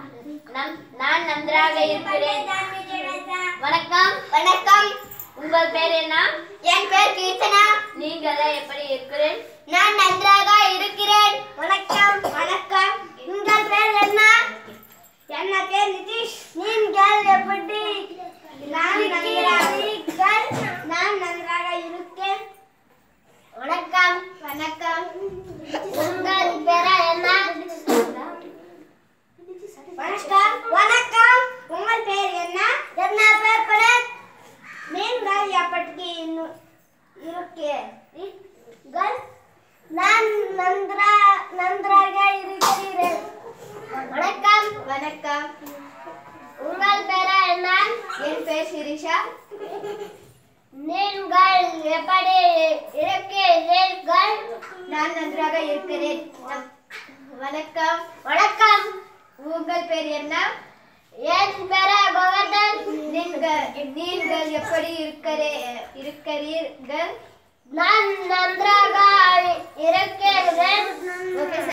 நம்- நான் நன்றாக இருக்கிறேன் வணக்கம் வணக்கம் உங்கள் பேர் என்ன என் பேர் கீர்த்தனா நீங்கள் எப்படி இருக்கிறேன் நான் நன்றாக இருக்கிறேன் வணக்கம் வணக்கம் உங்கள் பேர் என்ன என்ன பேர் நிதிஷ் நீங்கள் எப்படி நான் நன்றாக நான் நன்றாக இருக்கேன் வணக்கம் வணக்கம் உங்கள் பேர் என்ன வணக்கம் வணக்கம் உங்கள் பேர் என்ன என்ன பேர் பலன் நீங்கள் எப்படி இன்னும் இருக்கிறீர்கள் நான் நன்றா நன்றாக இருக்கிறேன் வணக்கம் வணக்கம் உங்கள் பேர் என்ன என் பேர் சிரிஷா நீங்கள் எப்படி இருக்கிறீர்கள் நான் நன்றாக இருக்கிறேன் வணக்கம் வணக்கம் உங்கள் பேர் என்ன என் பேர் கோவர்தன் நீங்கள் நீங்கள் எப்படி இருக்கிறே இருக்கிறீர்கள் நான் நன்றாக இருக்கிறேன் ஓகே